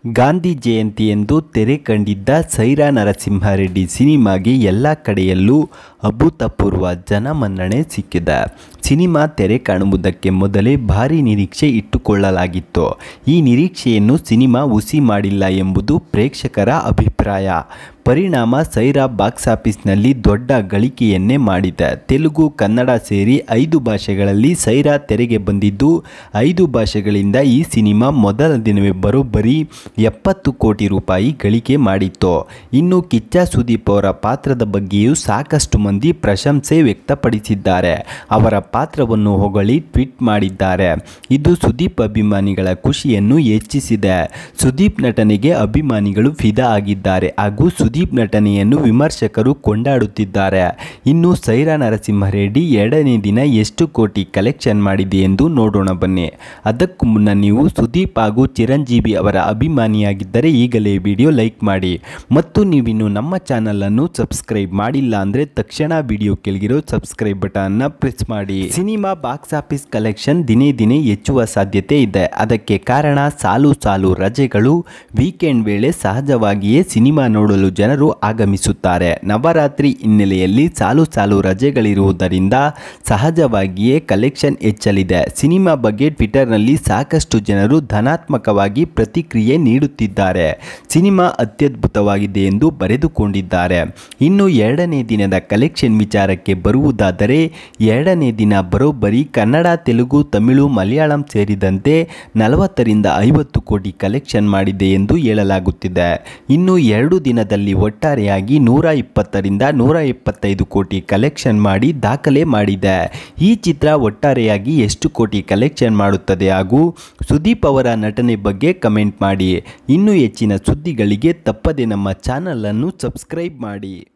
ಗಾಂಧಿ ಜಯಂತಿಯಂದು ತೆರೆ ಕಂಡಿದ್ದ ಸೈರಾ ನರಸಿಂಹಾರೆಡ್ಡಿ ಸಿನಿಮಾಗೆ ಎಲ್ಲ ಕಡೆಯಲ್ಲೂ ಅಭೂತಪೂರ್ವ ಜನಮನ್ನಣೆ ಸಿಕ್ಕಿದೆ ಸಿನಿಮಾ ತೆರೆ ಕಾಣುವುದಕ್ಕೆ ಮೊದಲೇ ಭಾರಿ ನಿರೀಕ್ಷೆ ಇಟ್ಟುಕೊಳ್ಳಲಾಗಿತ್ತು ಈ ನಿರೀಕ್ಷೆಯನ್ನು ಸಿನಿಮಾ ಹುಸಿ ಮಾಡಿಲ್ಲ ಎಂಬುದು ಪ್ರೇಕ್ಷಕರ ಅಭಿಪ್ರಾಯ ಪರಿಣಾಮ ಸೈರಾ ಬಾಕ್ಸ್ ಆಫೀಸ್ನಲ್ಲಿ ದೊಡ್ಡ ಗಳಿಕೆಯನ್ನೇ ಮಾಡಿದೆ ತೆಲುಗು ಕನ್ನಡ ಸೇರಿ ಐದು ಭಾಷೆಗಳಲ್ಲಿ ಸೈರಾ ತೆರೆಗೆ ಬಂದಿದ್ದು ಐದು ಭಾಷೆಗಳಿಂದ ಈ ಸಿನಿಮಾ ಮೊದಲ ದಿನವೇ ಬರೋಬ್ಬರಿ ಎಪ್ಪತ್ತು ಕೋಟಿ ರೂಪಾಯಿ ಗಳಿಕೆ ಮಾಡಿತ್ತು ಇನ್ನು ಕಿಚ್ಚ ಸುದೀಪ್ ಅವರ ಪಾತ್ರದ ಬಗ್ಗೆಯೂ ಸಾಕಷ್ಟು ಮಂದಿ ಪ್ರಶಂಸೆ ವ್ಯಕ್ತಪಡಿಸಿದ್ದಾರೆ ಅವರ ಪಾತ್ರವನ್ನು ಹೊಗಳಿ ಟ್ವೀಟ್ ಮಾಡಿದ್ದಾರೆ ಇದು ಸುದೀಪ್ ಅಭಿಮಾನಿಗಳ ಖುಷಿಯನ್ನು ಹೆಚ್ಚಿಸಿದೆ ಸುದೀಪ್ ನಟನೆಗೆ ಅಭಿಮಾನಿಗಳು ಫಿದಾ ಆಗಿದ್ದಾರೆ ಹಾಗೂ ಸುದೀಪ್ ನಟನೆಯನ್ನು ವಿಮರ್ಶಕರು ಕೊಂಡಾಡುತ್ತಿದ್ದಾರೆ ಇನ್ನು ಸೈರಾ ನರಸಿಂಹರೆಡ್ಡಿ ಎರಡನೇ ದಿನ ಎಷ್ಟು ಕೋಟಿ ಕಲೆಕ್ಷನ್ ಮಾಡಿದೆ ಎಂದು ನೋಡೋಣ ಬನ್ನಿ ಅದಕ್ಕೂ ಮುನ್ನ ನೀವು ಸುದೀಪ್ ಹಾಗೂ ಚಿರಂಜೀವಿ ಅವರ ಅಭಿಮಾನಿಯಾಗಿದ್ದರೆ ಈಗಲೇ ವಿಡಿಯೋ ಲೈಕ್ ಮಾಡಿ ಮತ್ತು ನೀವಿನ್ನು ನಮ್ಮ ಚಾನಲನ್ನು ಸಬ್ಸ್ಕ್ರೈಬ್ ಮಾಡಿಲ್ಲ ಅಂದರೆ ತಕ್ಷಣ ವಿಡಿಯೋ ಕೆಳಗಿರೋ ಸಬ್ಸ್ಕ್ರೈಬ್ ಬಟನ್ನ ಪ್ರೆಸ್ ಮಾಡಿ ಸಿನಿಮಾ ಬಾಕ್ಸ್ ಆಫೀಸ್ ಕಲೆಕ್ಷನ್ ದಿನೇ ದಿನೇ ಹೆಚ್ಚುವ ಸಾಧ್ಯತೆ ಇದೆ ಅದಕ್ಕೆ ಕಾರಣ ಸಾಲು ಸಾಲು ರಜೆಗಳು ವೀಕೆಂಡ್ ವೇಳೆ ಸಹಜವಾಗಿಯೇ ಸಿನಿಮಾ ನೋಡಲು ಜನರು ಆಗಮಿಸುತ್ತಾರೆ ನವರಾತ್ರಿ ಹಿನ್ನೆಲೆಯಲ್ಲಿ ಸಾಲು ಸಾಲು ರಜೆಗಳಿರುವುದರಿಂದ ಸಹಜವಾಗಿಯೇ ಕಲೆಕ್ಷನ್ ಹೆಚ್ಚಲಿದೆ ಸಿನಿಮಾ ಬಗ್ಗೆ ಟ್ವಿಟರ್ನಲ್ಲಿ ಸಾಕಷ್ಟು ಜನರು ಧನಾತ್ಮಕವಾಗಿ ಪ್ರತಿಕ್ರಿಯೆ ನೀಡುತ್ತಿದ್ದಾರೆ ಸಿನಿಮಾ ಅತ್ಯದ್ಭುತವಾಗಿದೆ ಎಂದು ಬರೆದುಕೊಂಡಿದ್ದಾರೆ ಇನ್ನು ಎರಡನೇ ದಿನದ ಕಲೆಕ್ಷನ್ ವಿಚಾರಕ್ಕೆ ಬರುವುದಾದರೆ ಎರಡನೇ ದಿನ ಬರೋಬ್ಬರಿ ಕನ್ನಡ ತೆಲುಗು ತಮಿಳು ಮಲಯಾಳಂ ಸೇರಿದಂತೆ ನಲವತ್ತರಿಂದ ಐವತ್ತು ಕೋಟಿ ಕಲೆಕ್ಷನ್ ಮಾಡಿದೆ ಎಂದು ಹೇಳಲಾಗುತ್ತಿದೆ ಇನ್ನು ಎರಡು ದಿನದಲ್ಲಿ ಒಟ್ಟಾರೆಯಾಗಿ ನೂರ ಇಪ್ಪತ್ತರಿಂದ ನೂರ ಇಪ್ಪತ್ತೈದು ಕೋಟಿ ಕಲೆಕ್ಷನ್ ಮಾಡಿ ದಾಖಲೆ ಮಾಡಿದೆ ಈ ಚಿತ್ರ ಒಟ್ಟಾರೆಯಾಗಿ ಎಷ್ಟು ಕೋಟಿ ಕಲೆಕ್ಷನ್ ಮಾಡುತ್ತದೆ ಹಾಗೂ ಸುದೀಪ್ ಅವರ ನಟನೆ ಬಗ್ಗೆ ಕಮೆಂಟ್ ಮಾಡಿ ಇನ್ನೂ ಹೆಚ್ಚಿನ ಸುದ್ದಿಗಳಿಗೆ ತಪ್ಪದೆ ನಮ್ಮ ಚಾನಲನ್ನು ಸಬ್ಸ್ಕ್ರೈಬ್ ಮಾಡಿ